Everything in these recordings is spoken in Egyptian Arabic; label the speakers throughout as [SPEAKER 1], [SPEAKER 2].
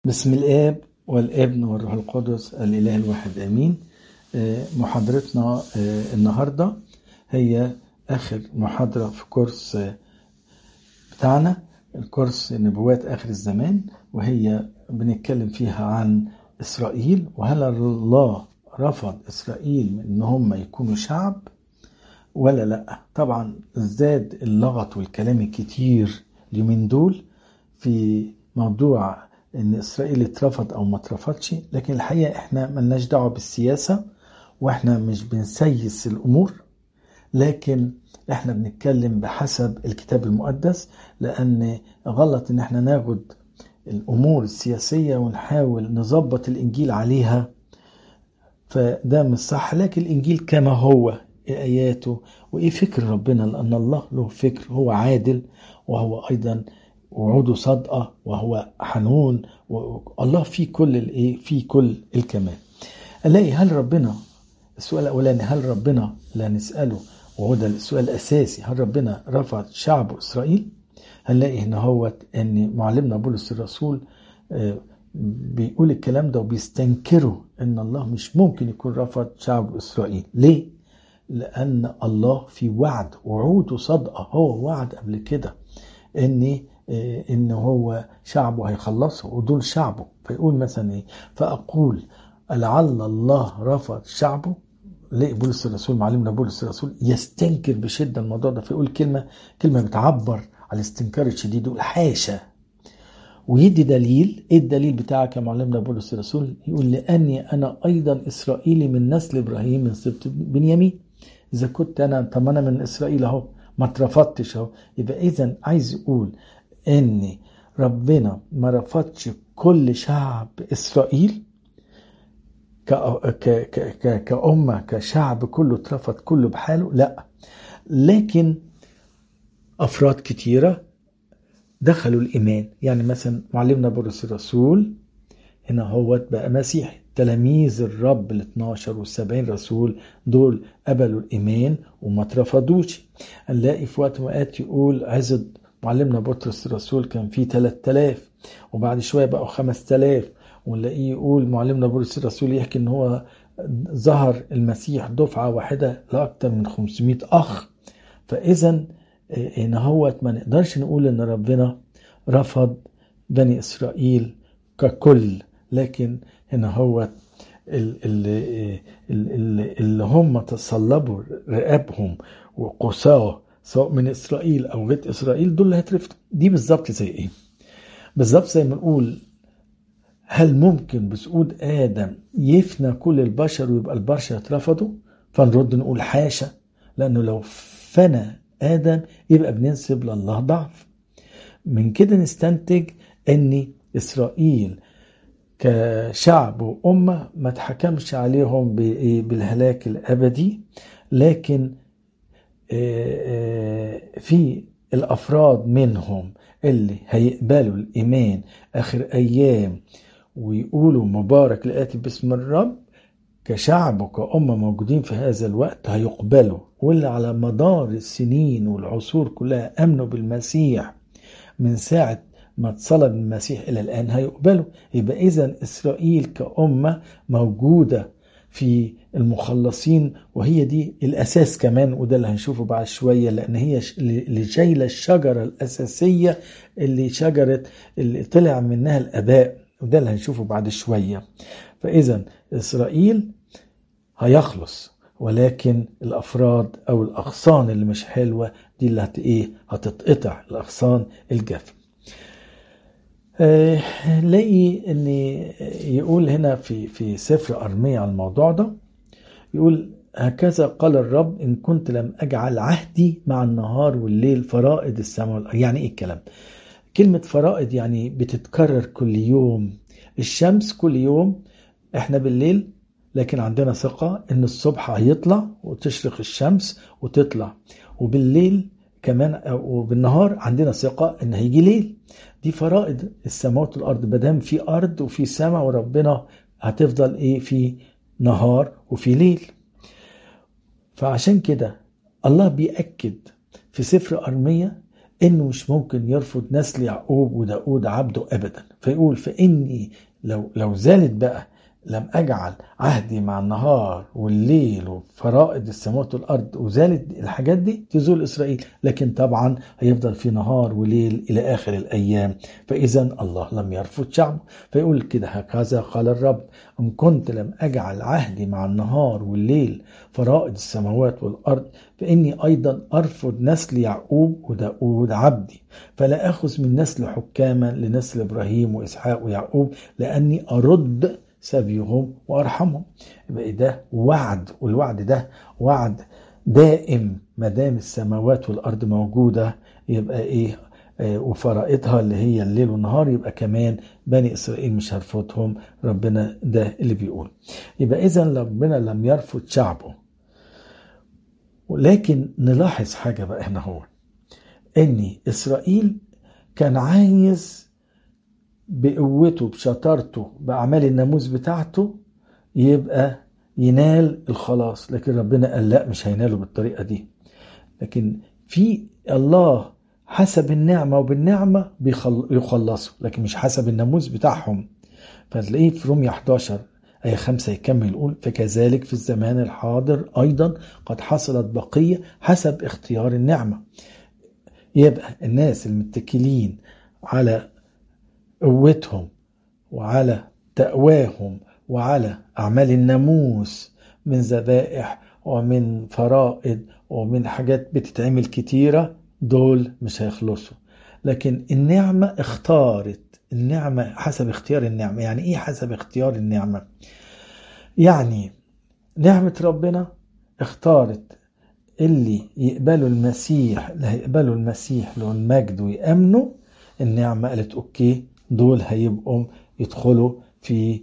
[SPEAKER 1] بسم الآب والابن والروح القدس الإله الواحد آمين آه، محاضرتنا آه، النهاردة هي آخر محاضرة في كورس آه، بتاعنا الكورس نبوات آخر الزمان وهي بنتكلم فيها عن إسرائيل وهل الله رفض إسرائيل من إن هم يكونوا شعب ولا لأ طبعا زاد اللغط والكلام الكتير اليومين دول في موضوع ان اسرائيل اترفض او ما اترفضش لكن الحقيقه احنا ملناش دعوه بالسياسه واحنا مش بنسيس الامور لكن احنا بنتكلم بحسب الكتاب المقدس لان غلط ان احنا ناخد الامور السياسيه ونحاول نظبط الانجيل عليها فده مش صح لكن الانجيل كما هو ايه اياته وايه فكر ربنا لان الله له فكر هو عادل وهو ايضا وعوده صادقه وهو حنون والله فيه كل الايه فيه كل الكمال الاقي هل ربنا السؤال الاولاني هل ربنا لا نساله وهو ده السؤال الاساسي هل ربنا رفض شعب اسرائيل هنلاقي هنا هو ان معلمنا بولس الرسول بيقول الكلام ده وبيستنكره ان الله مش ممكن يكون رفض شعب اسرائيل ليه لان الله في وعد وعوده صادقه هو وعد قبل كده ان ان هو شعبه هيخلصه ودول شعبه فيقول مثلا ايه فاقول لعل الله رفض شعبه ليه بولس الرسول معلمنا بولس الرسول يستنكر بشده الموضوع ده فيقول كلمه كلمه بتعبر على الاستنكار الشديد يقول حاشا ويدي دليل ايه الدليل بتاعك يا معلمنا بولس الرسول يقول لاني انا ايضا اسرائيلي من نسل ابراهيم من سبط بنيامين اذا كنت انا طب انا من اسرائيل اهو ما اترفضتش اهو يبقى اذا عايز يقول ان ربنا ما رفضش كل شعب اسرائيل ك ك ك كأمة كشعب كله اترفض كله بحاله لا لكن أفراد كتيرة دخلوا الإيمان يعني مثلا معلمنا بولس الرسول هنا هو بقى مسيحي تلاميذ الرب ال 12 وال 70 رسول دول قبلوا الإيمان وما اترفضوش نلاقي في وقت وقت يقول عزد معلمنا بطرس الرسول كان فيه 3000 وبعد شويه بقوا 5000 ونلاقيه يقول معلمنا بولس الرسول يحكي ان هو ظهر المسيح دفعه واحده لاكثر من 500 اخ فاذا هنا هو ما نقدرش نقول ان ربنا رفض بني اسرائيل ككل لكن هنا هو اللي, اللي هم تصلبوا رقابهم وقساه سواء من اسرائيل او غير اسرائيل دول اللي هيترفضوا دي بالظبط زي ايه بالظبط زي ما نقول هل ممكن بسعود ادم يفنى كل البشر ويبقى البشر اترفضوا فنرد نقول حاشا لانه لو فنى ادم يبقى بننسب لله ضعف من كده نستنتج ان اسرائيل كشعب وامه ما اتحكمش عليهم بالهلاك الابدي لكن في الافراد منهم اللي هيقبلوا الايمان اخر ايام ويقولوا مبارك لاتي باسم الرب كشعب وكأمة موجودين في هذا الوقت هيقبلوا واللي على مدار السنين والعصور كلها امنوا بالمسيح من ساعة ما اتصلب المسيح الى الان هيقبلوا يبقى اذا اسرائيل كأمة موجودة في المخلصين وهي دي الاساس كمان وده اللي هنشوفه بعد شويه لان هي اللي شايله الشجره الاساسيه اللي شجره اللي طلع منها الاباء وده اللي هنشوفه بعد شويه فاذا اسرائيل هيخلص ولكن الافراد او الاغصان اللي مش حلوه دي اللي هت ايه هتتقطع الاغصان الجافه نلاقي ان يقول هنا في في سفر ارميا على الموضوع ده يقول هكذا قال الرب ان كنت لم اجعل عهدي مع النهار والليل فرائض السماء والارض يعني ايه الكلام كلمه فرائض يعني بتتكرر كل يوم الشمس كل يوم احنا بالليل لكن عندنا ثقه ان الصبح هيطلع وتشرق الشمس وتطلع وبالليل كمان وبالنهار عندنا ثقه ان هيجي ليل دي فرائض السماوات والارض ما دام في ارض وفي سماء وربنا هتفضل ايه في نهار وفي ليل فعشان كده الله بيأكد في سفر أرمية انه مش ممكن يرفض نسل يعقوب وداود عبده ابدا فيقول فاني لو لو زالت بقى لم أجعل عهدي مع النهار والليل وفرائض السماوات والأرض وزالت الحاجات دي تزول إسرائيل لكن طبعا هيفضل في نهار وليل إلى آخر الأيام فإذا الله لم يرفض شعبه فيقول كده هكذا قال الرب إن كنت لم أجعل عهدي مع النهار والليل فرائض السماوات والأرض فإني أيضا أرفض نسل يعقوب وداود عبدي فلا أخذ من نسل حكاما لنسل إبراهيم وإسحاق ويعقوب لأني أرد سبيهم وارحمهم يبقى ده وعد والوعد ده وعد دائم ما دام السماوات والارض موجوده يبقى ايه آه وفرائضها اللي هي الليل والنهار يبقى كمان بني اسرائيل مش هرفضهم ربنا ده اللي بيقول يبقى اذا ربنا لم يرفض شعبه ولكن نلاحظ حاجه بقى هنا هو ان اسرائيل كان عايز بقوته بشطارته بأعمال الناموس بتاعته يبقى ينال الخلاص لكن ربنا قال لا مش هيناله بالطريقة دي لكن في الله حسب النعمة وبالنعمة يخلصوا لكن مش حسب الناموس بتاعهم فتلاقيه في رومية 11 آية 5 يكمل يقول فكذلك في الزمان الحاضر أيضا قد حصلت بقية حسب اختيار النعمة يبقى الناس المتكلين على قوتهم وعلى تقواهم وعلى أعمال الناموس من ذبائح ومن فرائض ومن حاجات بتتعمل كتيرة دول مش هيخلصوا لكن النعمة اختارت النعمة حسب اختيار النعمة يعني ايه حسب اختيار النعمة يعني نعمة ربنا اختارت اللي يقبلوا المسيح اللي هيقبلوا المسيح له المجد ويأمنوا النعمة قالت اوكي دول هيبقوا يدخلوا في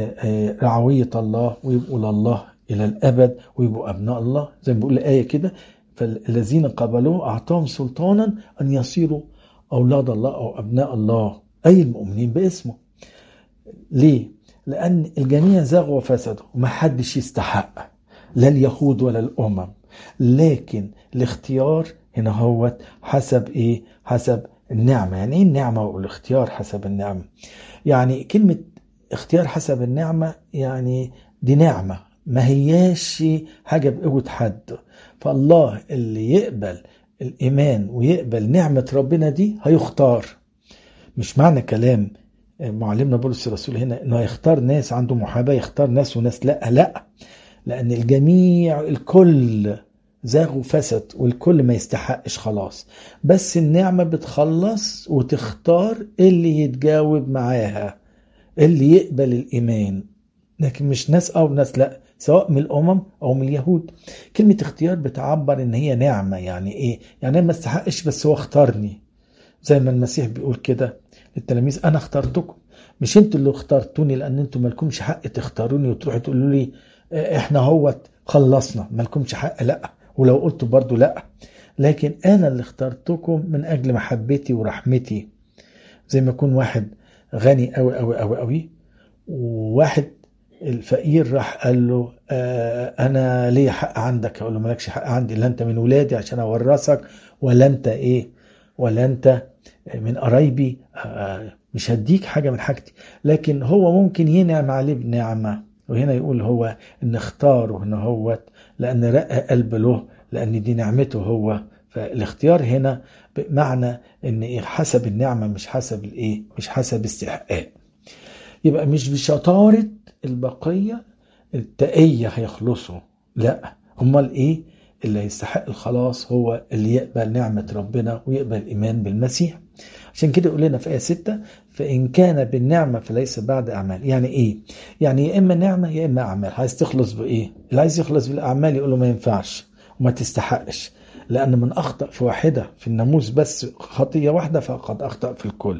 [SPEAKER 1] رعوية الله ويبقوا لله إلى الأبد ويبقوا أبناء الله زي ما بيقول الآية كده فالذين قبلوه أعطاهم سلطانا أن يصيروا أولاد الله أو أبناء الله أي المؤمنين باسمه ليه؟ لأن الجميع زاغوا وفسدوا وما حدش يستحق لا اليهود ولا الأمم لكن الاختيار هنا هو حسب إيه؟ حسب النعمة يعني ايه النعمة والاختيار حسب النعمة يعني كلمة اختيار حسب النعمة يعني دي نعمة ما هياش حاجة بقوة حد فالله اللي يقبل الإيمان ويقبل نعمة ربنا دي هيختار مش معنى كلام معلمنا بولس الرسول هنا انه هيختار ناس عنده محاباة يختار ناس وناس لا لا لأن الجميع الكل زاغ وفسد والكل ما يستحقش خلاص بس النعمة بتخلص وتختار اللي يتجاوب معاها اللي يقبل الإيمان لكن مش ناس أو ناس لا سواء من الأمم أو من اليهود كلمة اختيار بتعبر إن هي نعمة يعني إيه يعني أنا ما استحقش بس هو اختارني زي ما المسيح بيقول كده للتلاميذ أنا اخترتكم مش انتوا اللي اخترتوني لأن انتوا مالكمش حق تختاروني وتروحوا تقولوا لي احنا هوت خلصنا مالكمش حق لا ولو قلت برضو لا لكن انا اللي اخترتكم من اجل محبتي ورحمتي زي ما يكون واحد غني قوي قوي قوي قوي وواحد الفقير راح قال له آه انا ليه حق عندك اقول له مالكش حق عندي لا انت من ولادي عشان اورثك ولا انت ايه ولا انت من قرايبي آه مش هديك حاجه من حاجتي لكن هو ممكن ينعم عليه بنعمه وهنا يقول هو ان اختاره ان هو لان رق قلب له لان دي نعمته هو فالاختيار هنا بمعنى ان ايه حسب النعمه مش حسب الايه مش حسب استحقاق يبقى مش بشطاره البقيه التقيه هيخلصوا لا امال ايه اللي يستحق الخلاص هو اللي يقبل نعمه ربنا ويقبل الايمان بالمسيح عشان كده يقول لنا في آية 6 فإن كان بالنعمة فليس بعد أعمال يعني إيه؟ يعني يا إما نعمة يا إما أعمال عايز تخلص بإيه؟ اللي عايز يخلص بالأعمال يقول له ما ينفعش وما تستحقش لأن من أخطأ في واحدة في الناموس بس خطية واحدة فقد أخطأ في الكل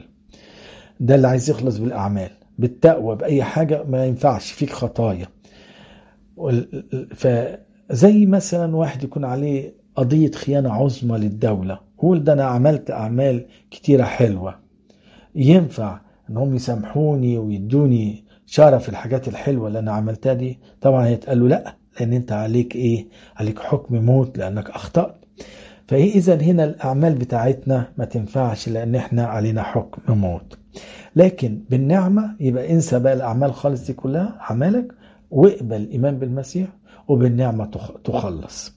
[SPEAKER 1] ده اللي عايز يخلص بالأعمال بالتقوى بأي حاجة ما ينفعش فيك خطايا فزي مثلا واحد يكون عليه قضية خيانة عظمى للدولة قول ده أنا عملت أعمال كتيرة حلوة ينفع إنهم يسامحوني ويدوني شرف الحاجات الحلوة اللي أنا عملتها دي طبعا هيتقال له لأ لأن أنت عليك إيه عليك حكم موت لأنك أخطأت فهي إذا هنا الأعمال بتاعتنا ما تنفعش لأن احنا علينا حكم موت لكن بالنعمة يبقى انسى بقى الأعمال خالص دي كلها أعمالك واقبل الإيمان بالمسيح وبالنعمة تخلص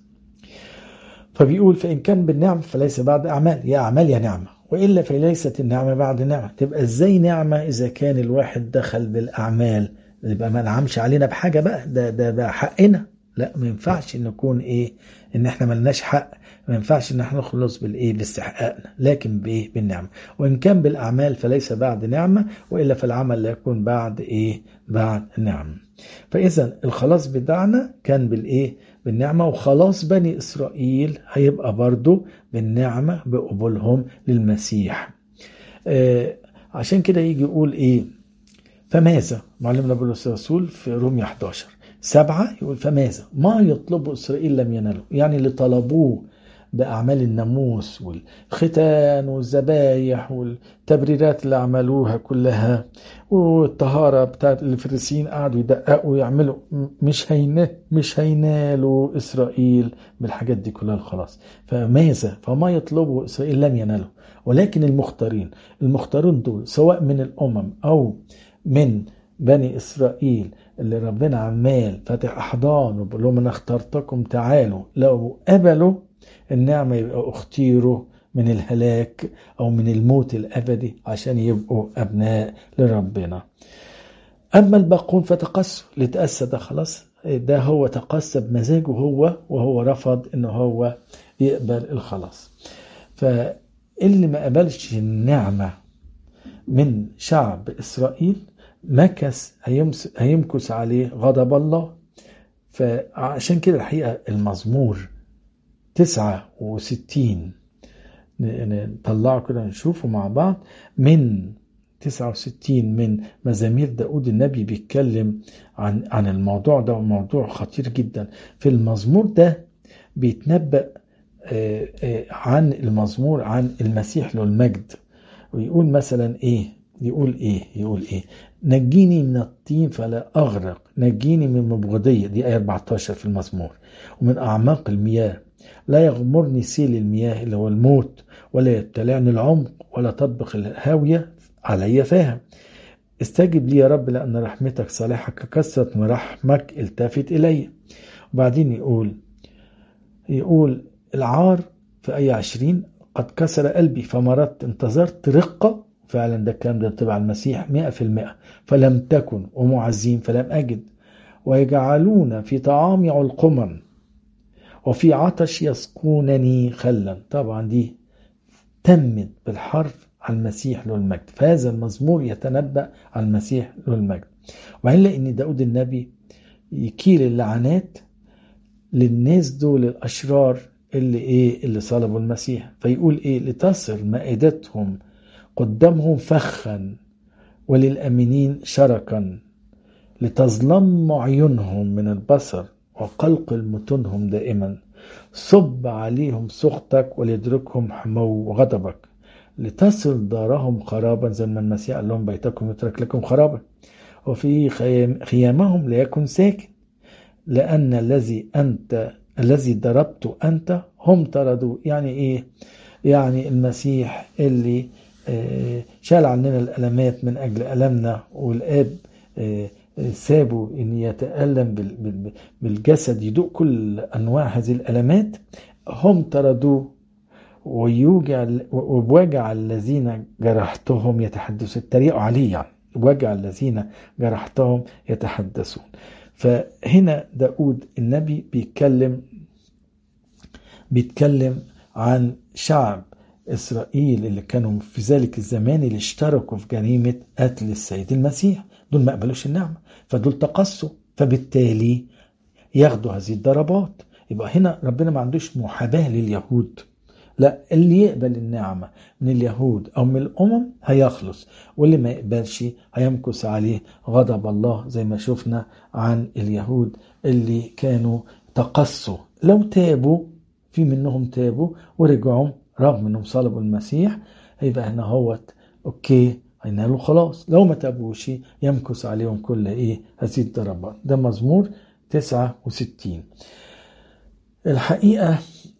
[SPEAKER 1] فبيقول فإن كان بالنعمة فليس بعد أعمال يا أعمال يا نعمة وإلا فليست النعمة بعد نعمة تبقى إزاي نعمة إذا كان الواحد دخل بالأعمال يبقى ما نعمش علينا بحاجة بقى ده ده بقى حقنا لا ما ينفعش نكون ايه ان احنا ملناش حق ما ينفعش ان احنا نخلص بالايه باستحقاقنا لكن بايه بالنعمه وان كان بالاعمال فليس بعد نعمه والا فالعمل لا يكون بعد ايه بعد نعمه فاذا الخلاص بتاعنا كان بالايه بالنعمه وخلاص بني اسرائيل هيبقى برضو بالنعمه بقبولهم للمسيح آه عشان كده يجي يقول ايه فماذا معلمنا بولس الرسول في رومية 11 سبعة يقول فماذا ما يطلبه إسرائيل لم ينالوا يعني اللي طلبوه بأعمال الناموس والختان والذبايح والتبريرات اللي عملوها كلها والطهارة بتاعت الفريسيين قعدوا يدققوا ويعملوا مش هين مش هينالوا إسرائيل بالحاجات دي كلها خلاص فماذا فما يطلبه إسرائيل لم ينالوا ولكن المختارين المختارون دول سواء من الأمم أو من بني إسرائيل اللي ربنا عمال فاتح أحضان وبيقول لهم أنا اخترتكم تعالوا لو قبلوا النعمة يبقى اختيروا من الهلاك أو من الموت الأبدي عشان يبقوا أبناء لربنا أما الباقون فتقسوا لتأسى ده خلاص ده هو تقسى بمزاجه هو وهو رفض إن هو يقبل الخلاص فاللي ما قبلش النعمة من شعب إسرائيل مكس هيمكس عليه غضب الله فعشان كده الحقيقة المزمور تسعة وستين نطلعه كده نشوفه مع بعض من 69 من مزامير داود النبي بيتكلم عن عن الموضوع ده وموضوع خطير جدا في المزمور ده بيتنبأ عن المزمور عن المسيح له المجد ويقول مثلا ايه يقول ايه يقول ايه نجيني من الطين فلا اغرق نجيني من مبغضية دي آية 14 في المزمور ومن أعماق المياه لا يغمرني سيل المياه اللي هو الموت ولا يبتلعني العمق ولا تطبق الهاوية علي فاهم استجب لي يا رب لأن رحمتك صالحة ككثرة مراحمك التفت إلي وبعدين يقول يقول العار في آية 20 قد كسر قلبي فمرضت انتظرت رقة فعلا ده الكلام ده تبع المسيح مئة في المئة فلم تكن ومعزين فلم أجد ويجعلون في طعامي علقما وفي عطش يسقونني خلا طبعا دي تمت بالحرف على المسيح له المجد فهذا المزمور يتنبأ عن المسيح له المجد وعين ان داود النبي يكيل اللعنات للناس دول الأشرار اللي ايه اللي صلبوا المسيح فيقول ايه لتصر مائدتهم قدامهم فخا وللأمينين شركا لتظلم عيونهم من البصر وقلقل متونهم دائما صب عليهم سخطك وليدركهم حمو غضبك لتصل دارهم خرابا زي ما المسيح قال لهم بيتكم يترك لكم خرابا وفي خيامهم ليكن ساكن لأن الذي أنت الذي ضربته أنت هم طردوا يعني إيه يعني المسيح اللي شال عننا الألمات من أجل ألمنا والآب سابه ان يتالم بالجسد يدوق كل انواع هذه الالمات هم طردوه ويوجع وبوجع الذين جرحتهم يتحدثون اتريقوا عليه يعني وجع الذين جرحتهم يتحدثون فهنا داود النبي بيتكلم بيتكلم عن شعب اسرائيل اللي كانوا في ذلك الزمان اللي اشتركوا في جريمه قتل السيد المسيح دول ما قبلوش النعمه فدول تقصوا فبالتالي ياخدوا هذه الضربات يبقى هنا ربنا ما عندوش محاباه لليهود لا اللي يقبل النعمة من اليهود أو من الأمم هيخلص واللي ما يقبلش هيمكث عليه غضب الله زي ما شفنا عن اليهود اللي كانوا تقصوا لو تابوا في منهم تابوا ورجعوا رغم انهم صلبوا المسيح هيبقى هنا هوت اوكي هينالوا خلاص لو ما تابوش يمكث عليهم كل ايه هذه الضربات ده مزمور 69 الحقيقة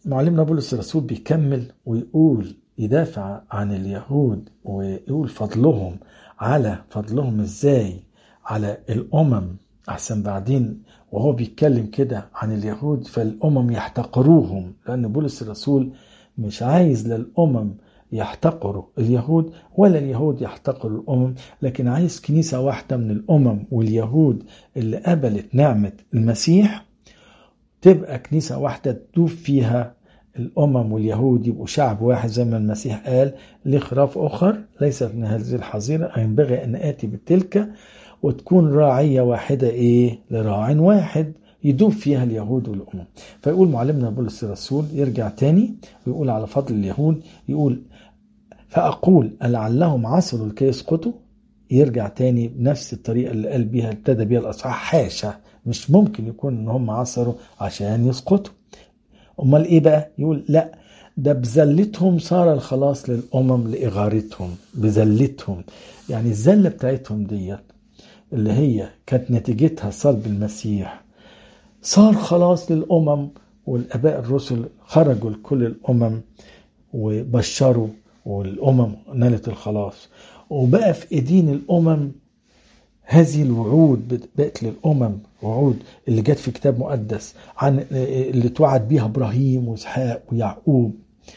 [SPEAKER 1] معلمنا بولس الرسول بيكمل ويقول يدافع عن اليهود ويقول فضلهم على فضلهم ازاي على الامم احسن بعدين وهو بيتكلم كده عن اليهود فالامم يحتقروهم لان بولس الرسول مش عايز للامم يحتقروا اليهود ولا اليهود يحتقروا الامم لكن عايز كنيسه واحده من الامم واليهود اللي قبلت نعمه المسيح تبقى كنيسه واحده تدوب فيها الأمم واليهود يبقوا شعب واحد زي ما المسيح قال لخراف أخر ليست من هذه الحظيرة ينبغي أن آتي بتلك وتكون راعية واحدة إيه لراع واحد يدوب فيها اليهود والأمم فيقول معلمنا بولس الرسول يرجع تاني ويقول على فضل اليهود يقول فأقول لعلهم عصروا لكي يسقطوا يرجع تاني بنفس الطريقة اللي قال بيها ابتدى بيها الأصحاح حاشا مش ممكن يكون ان هم عصروا عشان يسقطوا امال ايه بقى يقول لا ده بذلتهم صار الخلاص للامم لاغارتهم بذلتهم يعني الذله بتاعتهم ديت اللي هي كانت نتيجتها صلب المسيح صار خلاص للامم والاباء الرسل خرجوا لكل الامم وبشروا والامم نالت الخلاص وبقى في ايدين الامم هذه الوعود بقت للامم وعود اللي جت في كتاب مقدس عن اللي توعد بيها ابراهيم واسحاق ويعقوب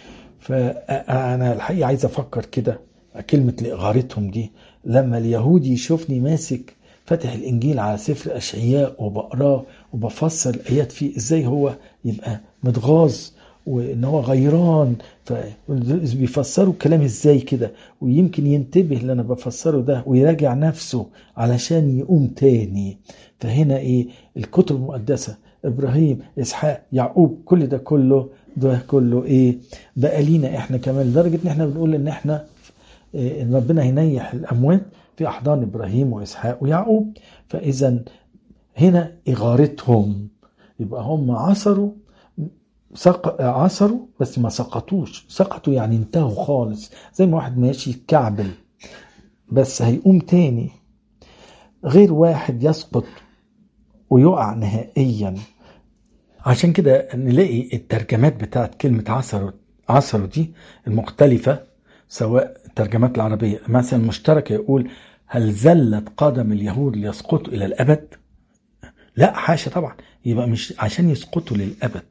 [SPEAKER 1] فانا الحقيقه عايز افكر كده كلمه لاغارتهم دي لما اليهودي يشوفني ماسك فاتح الانجيل على سفر اشعياء وبقراه وبفسر الايات فيه ازاي هو يبقى متغاظ وان هو غيران بيفسروا الكلام ازاي كده ويمكن ينتبه اللي انا بفسره ده ويراجع نفسه علشان يقوم تاني فهنا ايه الكتب المقدسه ابراهيم اسحاق يعقوب كل ده كله ده كله ايه بقى لينا احنا كمان لدرجه ان احنا بنقول ان احنا إيه ان ربنا هينيح الاموات في احضان ابراهيم واسحاق ويعقوب فاذا هنا اغارتهم يبقى هم عصروا سق... عصروا بس ما سقطوش سقطوا يعني انتهوا خالص زي ما واحد ماشي كعبل بس هيقوم تاني غير واحد يسقط ويقع نهائيا عشان كده نلاقي الترجمات بتاعت كلمة عصروا عصروا دي المختلفة سواء الترجمات العربية مثلا المشتركة يقول هل زلت قدم اليهود ليسقطوا إلى الأبد؟ لا حاشا طبعا يبقى مش عشان يسقطوا للأبد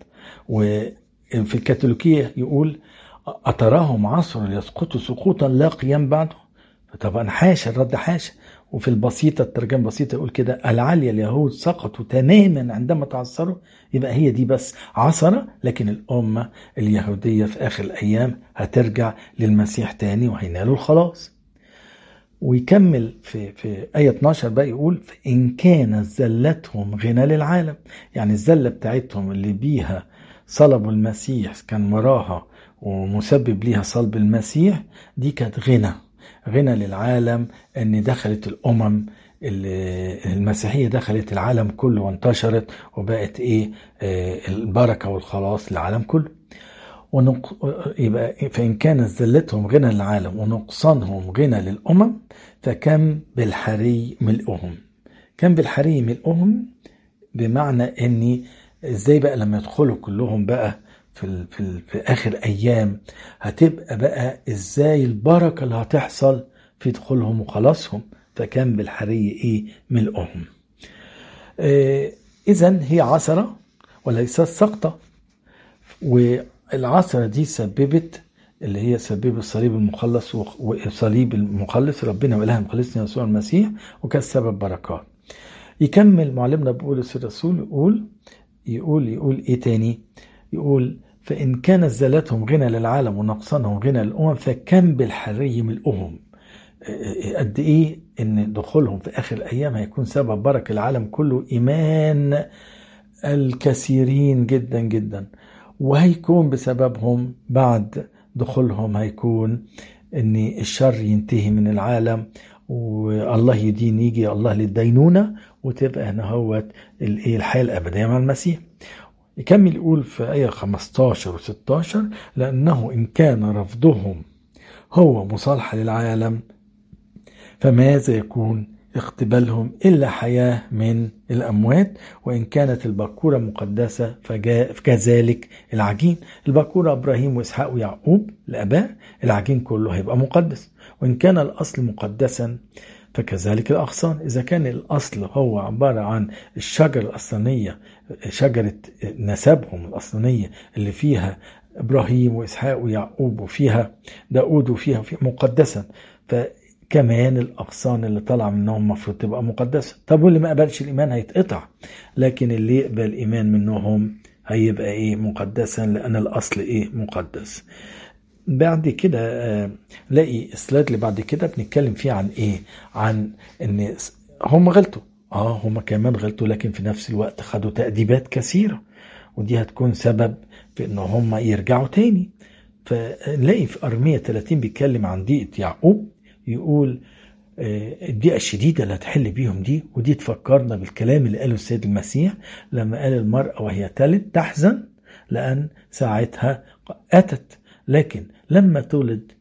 [SPEAKER 1] وفي الكاثوليكية يقول أتراهم عصر ليسقطوا سقوطا لا قيام بعده فطبعا حاشا الرد حاشا وفي البسيطة الترجمة البسيطة يقول كده العالية اليهود سقطوا تماما عندما تعثروا يبقى هي دي بس عصرة لكن الأمة اليهودية في آخر الأيام هترجع للمسيح تاني وهينالوا الخلاص ويكمل في في آية 12 بقى يقول فإن كانت زلتهم غنى للعالم يعني الزلة بتاعتهم اللي بيها صلبوا المسيح كان وراها ومسبب ليها صلب المسيح دي كانت غنى غنى للعالم ان دخلت الامم المسيحيه دخلت العالم كله وانتشرت وبقت ايه البركه والخلاص للعالم كله ونق... يبقى فإن كانت ذلتهم غنى للعالم ونقصانهم غنى للأمم فكم بالحري ملئهم كم بالحري ملئهم بمعنى أني ازاي بقى لما يدخلوا كلهم بقى في, ال... في, ال... في آخر أيام هتبقى بقى ازاي البركة اللي هتحصل في دخولهم وخلاصهم فكم بالحري ايه ملئهم آه إذا هي عثرة وليست سقطة والعثرة دي سببت اللي هي سبب الصليب المخلص وصليب المخلص ربنا وإله مخلصنا يسوع المسيح وكان سبب بركات يكمل معلمنا بولس الرسول يقول يقول يقول ايه تاني يقول فإن كانت زلتهم غنى للعالم ونقصانهم غنى للأمم فكم بالحري ملؤهم قد ايه ان دخولهم في اخر الايام هيكون سبب بركه العالم كله ايمان الكثيرين جدا جدا وهيكون بسببهم بعد دخولهم هيكون ان الشر ينتهي من العالم والله يدين يجي الله للدينونة وتبقى هنا هو الحياة الأبدية مع المسيح يكمل يقول في آية 15 و 16 لأنه إن كان رفضهم هو مصالحة للعالم فماذا يكون اقتبالهم إلا حياة من الأموات وإن كانت البكورة مقدسة فكذلك العجين البكورة إبراهيم وإسحاق ويعقوب الآباء العجين كله هيبقى مقدس وإن كان الأصل مقدسا فكذلك الأغصان إذا كان الأصل هو عبارة عن الشجرة الأصلانية شجرة نسبهم الأصلانية اللي فيها إبراهيم وإسحاق ويعقوب وفيها داود وفيها, وفيها مقدسا فكمان الأغصان اللي طالعة منهم المفروض تبقى مقدسة طب واللي ما قبلش الإيمان هيتقطع لكن اللي يقبل الإيمان منهم هيبقى إيه مقدسا لأن الأصل إيه مقدس بعد كده لاقي السلايد اللي بعد كده بنتكلم فيه عن ايه عن ان هم غلطوا اه هم كمان غلطوا لكن في نفس الوقت خدوا تأديبات كثيرة ودي هتكون سبب في ان هم يرجعوا تاني فنلاقي في أرمية 30 بيتكلم عن ضيقة يعقوب يقول الضيقة الشديدة اللي هتحل بيهم دي ودي تفكرنا بالكلام اللي قاله السيد المسيح لما قال المرأة وهي تلد تحزن لأن ساعتها أتت لكن لما تولد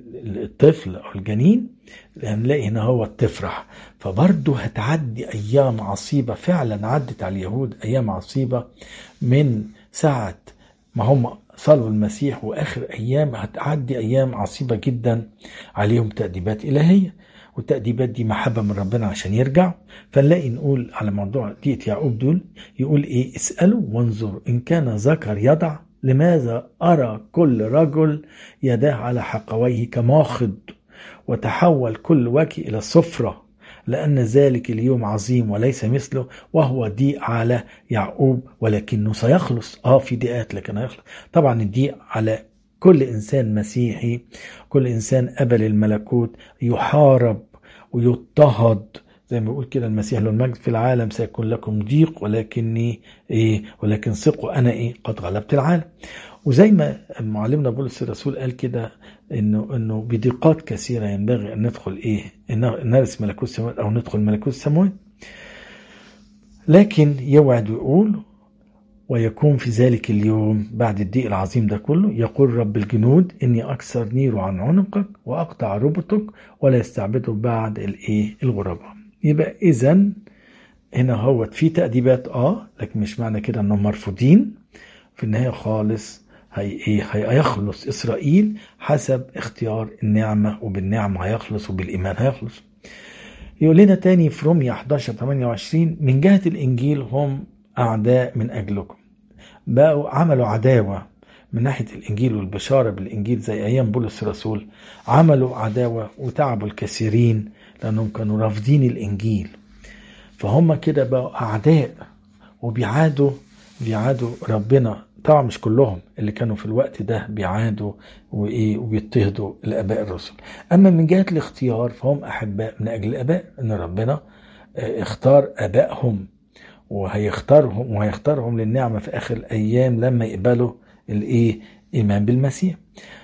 [SPEAKER 1] الطفل او الجنين هنلاقي هنا هو تفرح فبرضه هتعدي ايام عصيبه فعلا عدت على اليهود ايام عصيبه من ساعه ما هم صلوا المسيح واخر ايام هتعدي ايام عصيبه جدا عليهم تاديبات الهيه والتأديبات دي محبة من ربنا عشان يرجع فنلاقي نقول على موضوع ديت يعقوب دول يقول ايه اسألوا وانظروا إن كان ذكر يضع لماذا أرى كل رجل يداه على حقويه كماخض وتحول كل وجه إلى صفرة لأن ذلك اليوم عظيم وليس مثله وهو ضيق على يعقوب ولكنه سيخلص اه في ضيقات لكن هيخلص طبعا الضيق على كل إنسان مسيحي كل إنسان قبل الملكوت يحارب ويضطهد زي ما بيقول كده المسيح له المجد في العالم سيكون لكم ضيق ولكني ايه ولكن ثقوا انا ايه قد غلبت العالم وزي ما معلمنا بولس الرسول قال كده انه انه بضيقات كثيره ينبغي ان ندخل ايه ان نرث ملكوت السماوات او ندخل ملكوت السماوات لكن يوعد ويقول ويكون في ذلك اليوم بعد الضيق العظيم ده كله يقول رب الجنود اني اكسر نير عن عنقك واقطع ربطك ولا يستعبدك بعد الايه الغرباء يبقى اذا هنا هو في تأديبات اه لكن مش معنى كده انهم مرفوضين في النهايه خالص هي ايه هيخلص اسرائيل حسب اختيار النعمه وبالنعمه هيخلص وبالايمان هيخلص يقول لنا تاني في رومية 11 28 من جهة الإنجيل هم أعداء من أجلكم بقوا عملوا عداوة من ناحية الإنجيل والبشارة بالإنجيل زي أيام بولس الرسول عملوا عداوة وتعبوا الكثيرين لأنهم كانوا رافضين الإنجيل فهم كده بقوا أعداء وبيعادوا بيعادوا ربنا طبعا مش كلهم اللي كانوا في الوقت ده بيعادوا وايه وبيضطهدوا الاباء الرسل اما من جهه الاختيار فهم احباء من اجل الاباء ان ربنا اختار ابائهم وهيختارهم وهيختارهم للنعمه في اخر الايام لما يقبلوا الايه ايمان بالمسيح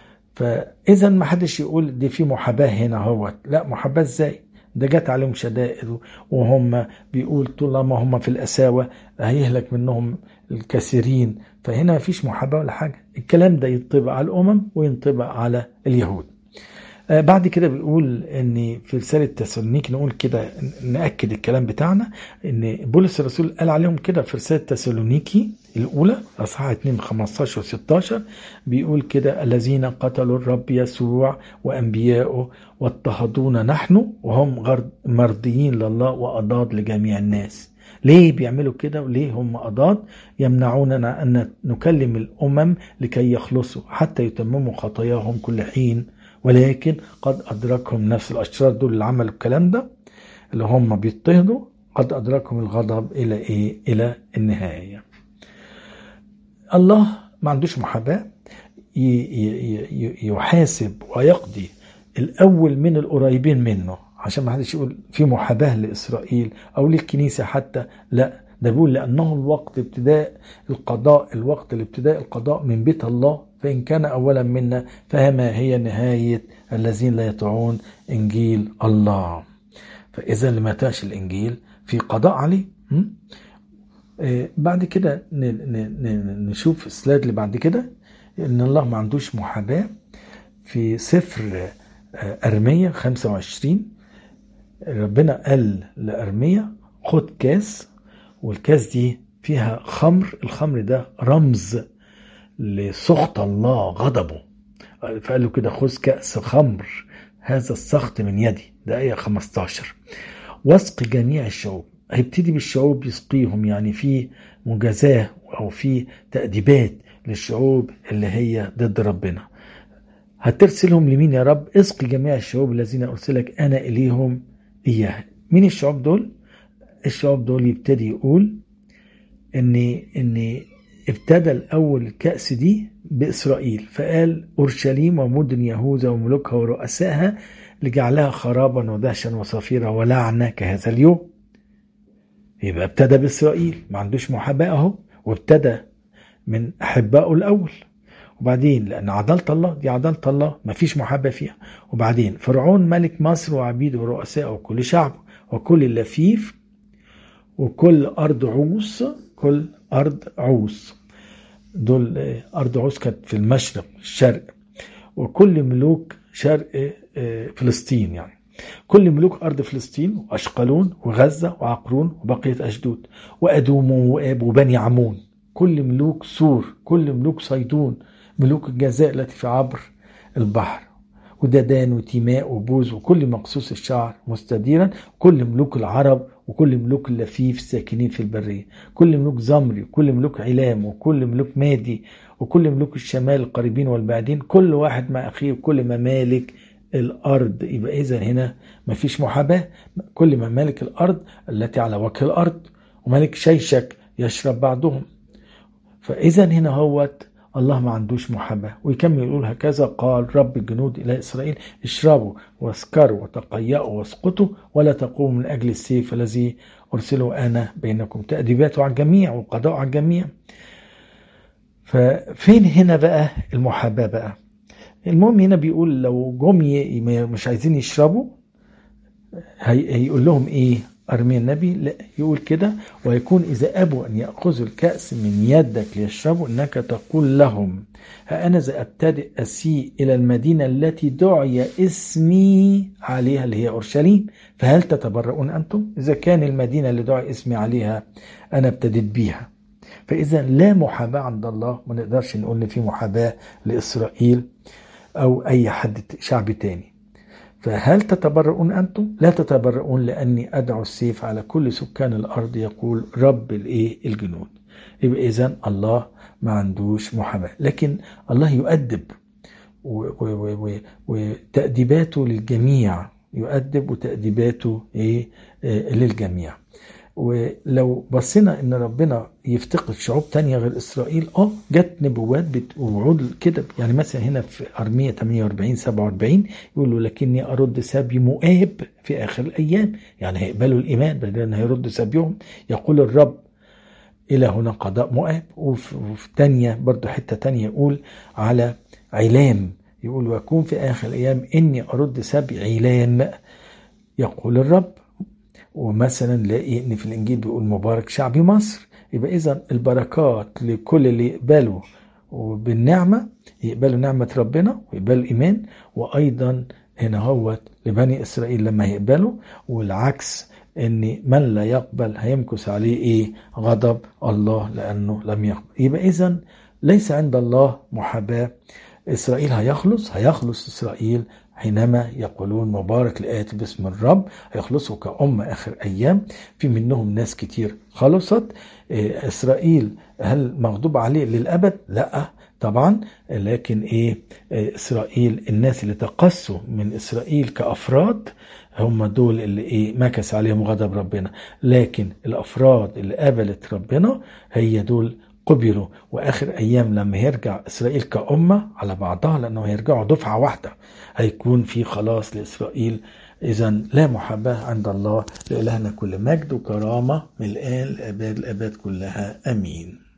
[SPEAKER 1] فاذا ما حدش يقول دي في محاباه هنا هو لا محاباه ازاي ده جت عليهم شدائد وهم بيقول طالما هم في القساوة هيهلك منهم الكثيرين فهنا مفيش محاباة ولا حاجة الكلام ده ينطبق على الأمم وينطبق على اليهود آه بعد كده بيقول ان في رسالة تسالونيك نقول كده نأكد الكلام بتاعنا ان بولس الرسول قال عليهم كده في رسالة تسالونيكي الأولى أصحاح 2 15 و 16 بيقول كده الذين قتلوا الرب يسوع وأنبياءه واضطهدونا نحن وهم مرضيين لله وأضاد لجميع الناس ليه بيعملوا كده وليه هم أضاد يمنعوننا أن نكلم الأمم لكي يخلصوا حتى يتمموا خطاياهم كل حين ولكن قد أدركهم نفس الأشرار دول اللي عملوا الكلام ده اللي هم بيضطهدوا قد أدركهم الغضب إلى إيه؟ إلى النهاية. الله ما عندوش محاباة يحاسب ويقضي الأول من القريبين منه عشان ما حدش يقول في محاباة لإسرائيل أو للكنيسة حتى لا ده بيقول لأنه الوقت ابتداء القضاء الوقت لابتداء القضاء من بيت الله فإن كان أولا منا فما هي نهاية الذين لا يطيعون إنجيل الله فإذا اللي ما يطيعش الإنجيل في قضاء عليه م? آه بعد كده نشوف السلايد اللي بعد كده ان الله ما عندوش محاباه في سفر آه ارميه 25 ربنا قال لأرميا خد كاس والكاس دي فيها خمر الخمر ده رمز لسخط الله غضبه فقال له كده خذ كأس خمر هذا السخط من يدي ده آية 15 وسق جميع الشعوب هيبتدي بالشعوب يسقيهم يعني في مجازاة أو في تأديبات للشعوب اللي هي ضد ربنا هترسلهم لمين يا رب اسقي جميع الشعوب الذين أرسلك أنا إليهم إياه مين الشعوب دول الشعوب دول يبتدي يقول ان ان ابتدى الاول الكأس دي باسرائيل فقال اورشليم ومدن يهوذا وملوكها ورؤسائها لجعلها خرابا ودهشا وصفيرا ولعنه كهذا اليوم يبقى ابتدى باسرائيل ما عندوش محاباه اهو وابتدى من احبائه الاول وبعدين لان عداله الله دي عداله الله ما فيش محاباه فيها وبعدين فرعون ملك مصر وعبيده ورؤسائه وكل شعبه وكل اللفيف وكل ارض عوس كل ارض عوس دول ارض عوس كانت في المشرق الشرق وكل ملوك شرق فلسطين يعني كل ملوك ارض فلسطين واشقلون وغزه وعقرون وبقيه اشدود وادوم واب وبني عمون كل ملوك سور كل ملوك صيدون ملوك الجزاء التي في عبر البحر وددان وتيماء وبوز وكل مقصوص الشعر مستديرا كل ملوك العرب وكل ملوك اللفيف الساكنين في البرية كل ملوك زمري وكل ملوك علام وكل ملوك مادي وكل ملوك الشمال القريبين والبعدين كل واحد مع أخيه وكل ممالك الأرض يبقى إذا هنا مفيش محاباة كل ممالك الأرض التي على وجه الأرض وملك شيشك يشرب بعضهم فإذا هنا هوت الله ما عندوش محاباة ويكمل يقول هكذا قال رب الجنود إلى إسرائيل اشربوا واسكروا وتقيأوا واسقطوا ولا تقوموا من أجل السيف الذي أرسله أنا بينكم تأديباته على الجميع وقضاء على الجميع ففين هنا بقى المحاباة بقى المهم هنا بيقول لو جم مش عايزين يشربوا هيقول لهم ايه أرميا النبي لا يقول كده ويكون إذا أبوا أن يأخذوا الكأس من يدك ليشربوا أنك تقول لهم ها أنا إذا أبتدئ أسيء إلى المدينة التي دعي اسمي عليها اللي هي أورشليم فهل تتبرؤون أنتم إذا كان المدينة اللي دعي اسمي عليها أنا ابتديت بيها فإذا لا محاباة عند الله ما نقدرش نقول إن في محاباة لإسرائيل أو أي حد شعب تاني فهل تتبرؤون أنتم؟ لا تتبرؤون لأني أدعو السيف على كل سكان الأرض يقول رب الإيه الجنود يبقى إذا الله ما عندوش محاباة لكن الله يؤدب وتأديباته للجميع يؤدب وتأديباته إيه للجميع ولو بصينا ان ربنا يفتقد شعوب تانية غير اسرائيل اه جت نبوات ووعود كده يعني مثلا هنا في ارمية 48 47 يقولوا لكني ارد سبي مؤاب في اخر الايام يعني هيقبلوا الايمان بدل هيرد سبيهم يقول الرب الى هنا قضاء مؤاب وفي, وفي تانية برضو حتة تانية يقول على علام يقول ويكون في اخر الايام اني ارد سبي علام يقول الرب ومثلا نلاقي ان في الانجيل بيقول مبارك شعب مصر يبقى اذا البركات لكل اللي يقبلوا وبالنعمه يقبلوا نعمه ربنا ويقبلوا الايمان وايضا هنا هوت لبني اسرائيل لما يقبلوا والعكس ان من لا يقبل هيمكث عليه ايه غضب الله لانه لم يقبل يبقى اذا ليس عند الله محاباه اسرائيل هيخلص هيخلص اسرائيل حينما يقولون مبارك لآتي باسم الرب هيخلصوا كأمة آخر أيام في منهم ناس كتير خلصت إسرائيل هل مغضوب عليه للأبد؟ لا طبعا لكن إيه إسرائيل الناس اللي تقصوا من إسرائيل كأفراد هم دول اللي إيه مكس عليهم غضب ربنا لكن الأفراد اللي قبلت ربنا هي دول قبلوا واخر ايام لما يرجع اسرائيل كامه على بعضها لانه هيرجعوا دفعه واحده هيكون في خلاص لاسرائيل اذا لا محاباه عند الله لالهنا كل مجد وكرامه من الان لاباد الاباد كلها امين